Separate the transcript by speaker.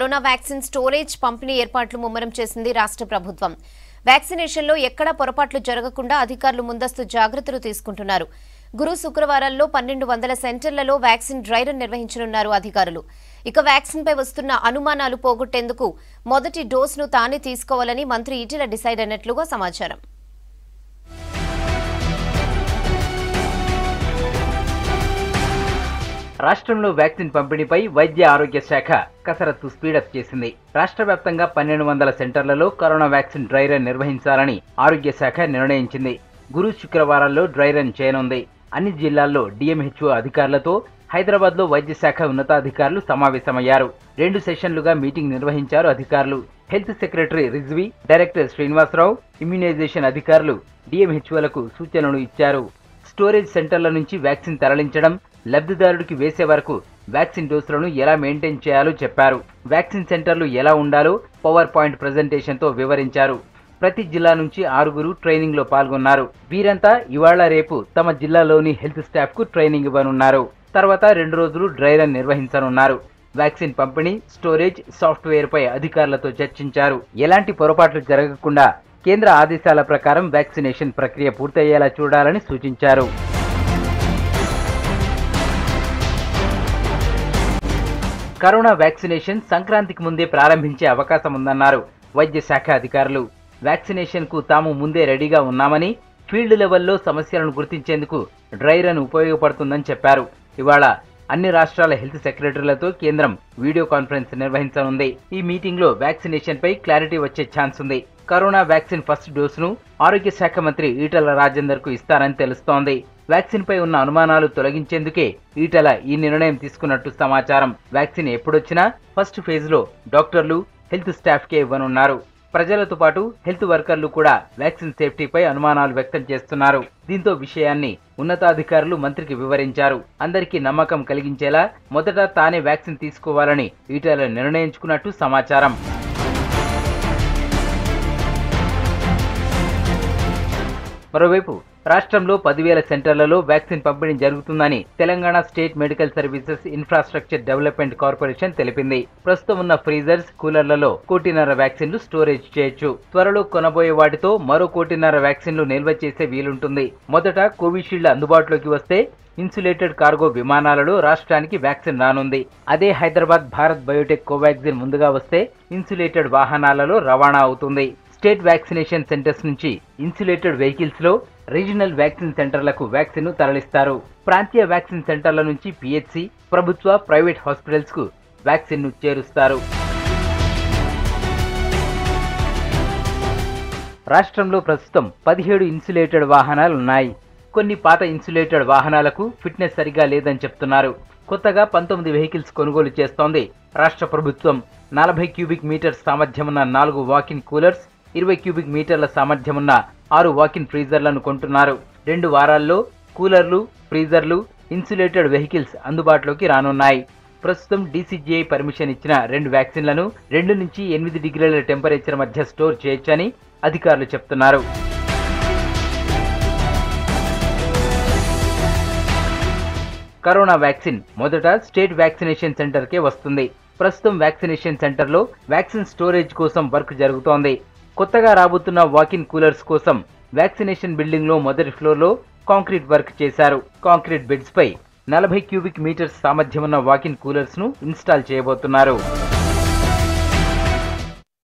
Speaker 1: corona vaccine storage పంపిణీ ఏర్పాట్లు ముమ్మరం చేసింది రాష్ట్ర ప్రభుత్వం వ్యాక్సినేషన్లో ఎక్కడా పొరపాట్లు జరగకుండా అధికారులు ముందస్తు జాగ్రత్తలు తీసుకుంటున్నారు గురు శుక్రవారాల్లో పన్నెండు వందల సెంటర్లలో వ్యాక్సిన్ డ్రై రన్ నిర్వహించనున్నారు అధికారులు ఇక వ్యాక్సిన్పై వస్తున్న అనుమానాలు పోగొట్టేందుకు మొదటి డోస్ను తానే తీసుకోవాలని మంత్రి ఈటెల డిసైడ్ అయినట్లుగా సమాచారం
Speaker 2: రాష్ట్రంలో వ్యాక్సిన్ పంపిణీపై వైద్య ఆరోగ్య శాఖ కసరత్తు స్పీడప్ చేసింది రాష్ట్ర వ్యాప్తంగా పన్నెండు వందల సెంటర్లలో కరోనా వ్యాక్సిన్ డ్రై రన్ నిర్వహించాలని ఆరోగ్య శాఖ నిర్ణయించింది గురు శుక్రవారాల్లో డ్రై రన్ చేయనుంది అన్ని జిల్లాల్లో డిఎంహెచ్ఓ అధికారులతో హైదరాబాద్ లో వైద్య శాఖ ఉన్నతాధికారులు సమావేశమయ్యారు రెండు సెషన్లుగా మీటింగ్ నిర్వహించారు అధికారులు health secretary Rizvi director Srinivasarao immunization అధికారులు డిఎంహెచ్ఓలకు సూచనలు ఇచ్చారు స్టోరేజ్ సెంటర్ల నుంచి వ్యాక్సిన్ తరలించడం లబ్ధిదారుడికి వేసే వరకు వ్యాక్సిన్ డోసులను ఎలా మెయింటైన్ చేయాలో చెప్పారు వ్యాక్సిన్ సెంటర్లు ఎలా ఉండాలో పవర్ పాయింట్ ప్రజెంటేషన్తో వివరించారు ప్రతి జిల్లా నుంచి ఆరుగురు ట్రైనింగ్ లో పాల్గొన్నారు వీరంతా ఇవాళ రేపు తమ జిల్లాలోని హెల్త్ స్టాఫ్ కు ట్రైనింగ్ ఇవ్వనున్నారు తర్వాత రెండు రోజులు డ్రై రన్ నిర్వహించనున్నారు వ్యాక్సిన్ పంపిణీ స్టోరేజ్ సాఫ్ట్వేర్ పై అధికారులతో చర్చించారు ఎలాంటి పొరపాట్లు జరగకుండా కేంద్ర ఆదేశాల ప్రకారం వ్యాక్సినేషన్ ప్రక్రియ పూర్తయ్యేలా చూడాలని సూచించారు కరోనా వ్యాక్సినేషన్ సంక్రాంతికి ముందే ప్రారంభించే అవకాశం ఉందన్నారు వైద్య శాఖ అధికారులు వ్యాక్సినేషన్ కు తాము ముందే రెడీగా ఉన్నామని ఫీల్డ్ లెవెల్లో సమస్యలను గుర్తించేందుకు డ్రై రన్ ఉపయోగపడుతుందని చెప్పారు ఇవాళ అన్ని రాష్ట్రాల హెల్త్ సెక్రటరీలతో కేంద్రం వీడియో కాన్ఫరెన్స్ నిర్వహించనుంది ఈ మీటింగ్ లో వ్యాక్సినేషన్ పై క్లారిటీ వచ్చే ఛాన్స్ ఉంది కరోనా వ్యాక్సిన్ ఫస్ట్ డోసును ఆరోగ్య శాఖ మంత్రి ఈటల రాజేందర్ కు ఇస్తారని తెలుస్తోంది వ్యాక్సిన్ పై ఉన్న అనుమానాలు తొలగించేందుకే ఈటల ఈ నిర్ణయం తీసుకున్నట్టు సమాచారం వ్యాక్సిన్ ఎప్పుడొచ్చినా ఫస్ట్ ఫేజ్ లో డాక్టర్లు హెల్త్ స్టాఫ్ కే ఇవ్వనున్నారు ప్రజలతో పాటు హెల్త్ వర్కర్లు కూడా వ్యాక్సిన్ సేఫ్టీపై అనుమానాలు వ్యక్తం చేస్తున్నారు దీంతో విషయాన్ని ఉన్నతాధికారులు మంత్రికి వివరించారు అందరికీ నమ్మకం కలిగించేలా మొదట తానే వ్యాక్సిన్ తీసుకోవాలని ఈటల నిర్ణయించుకున్నట్టు సమాచారం మరోవైపు రాష్ట్రంలో పదివేల సెంటర్లలో వ్యాక్సిన్ పంపిణీ జరుగుతుందని Telangana state medical services infrastructure development corporation తెలిపింది ప్రస్తుతం ఉన్న ఫ్రీజర్స్ కూలర్లలో కోటిన్నర వ్యాక్సిన్లు స్టోరేజ్ చేయొచ్చు త్వరలో కొనబోయే వాటితో మరో కోటిన్నర వ్యాక్సిన్లు నిల్వ చేసే వీలుంటుంది మొదట కోవిషీల్డ్ అందుబాటులోకి వస్తే ఇన్సులేటెడ్ కార్గో విమానాలలో రాష్ట్రానికి వ్యాక్సిన్ రానుంది అదే హైదరాబాద్ భారత్ బయోటెక్ కోవాక్సిన్ ముందుగా వస్తే ఇన్సులేటెడ్ వాహనాలలో రవాణా అవుతుంది స్టేట్ వ్యాక్సినేషన్ సెంటర్స్ నుంచి ఇన్సులేటెడ్ వెహికల్స్ లో రీజనల్ వ్యాక్సిన్ సెంటర్లకు వ్యాక్సిన్ ను తరలిస్తారు ప్రాంతీయ వ్యాక్సిన్ సెంటర్ల నుంచి పిహెచ్సి ప్రభుత్వ ప్రైవేట్ హాస్పిటల్స్ కు వ్యాక్సిన్ ను చేరుస్తారు రాష్ట్రంలో ప్రస్తుతం పదిహేడు ఇన్సులేటెడ్ వాహనాలు ఉన్నాయి కొన్ని పాత ఇన్సులేటెడ్ వాహనాలకు ఫిట్నెస్ సరిగా లేదని చెప్తున్నారు కొత్తగా పంతొమ్మిది వెహికల్స్ కొనుగోలు చేస్తోంది రాష్ట్ర ప్రభుత్వం నలభై క్యూబిక్ మీటర్స్ సామర్థ్యమున్న నాలుగు వాకిన్ కూలర్స్ ఇరవై క్యూబిక్ మీటర్ల సామర్థ్యమున్న ఆరు వాకిన్ ఫ్రీజర్లను కొంటున్నారు రెండు వారాల్లో కూలర్లు ఫ్రీజర్లు ఇన్సులేటెడ్ వెహికల్స్ అందుబాటులోకి రానున్నాయి ప్రస్తుతం డీసీజీఐ పర్మిషన్ ఇచ్చిన రెండు వ్యాక్సిన్లను రెండు నుంచి ఎనిమిది డిగ్రీల టెంపరేచర్ మధ్య స్టోర్ చేయొచ్చని అధికారులు చెప్తున్నారు కరోనా వ్యాక్సిన్ మొదట స్టేట్ వ్యాక్సినేషన్ సెంటర్కే వస్తుంది ప్రస్తుతం వ్యాక్సినేషన్ సెంటర్లో వ్యాక్సిన్ స్టోరేజ్ కోసం వర్క్ జరుగుతోంది కొత్తగా రాబోతున్న వాకిన్ కూలర్స్ కోసం వ్యాక్సినేషన్ బిల్డింగ్ లో మొదటి ఫ్లోర్ లో కాంక్రీట్ వర్క్ చేశారు కాంక్రీట్ బెడ్స్ పై నలభై క్యూబిక్ మీటర్స్ సామర్థ్యమున్న వాకిన్ కూలర్స్ ను ఇన్స్టాల్ చేయబోతున్నారు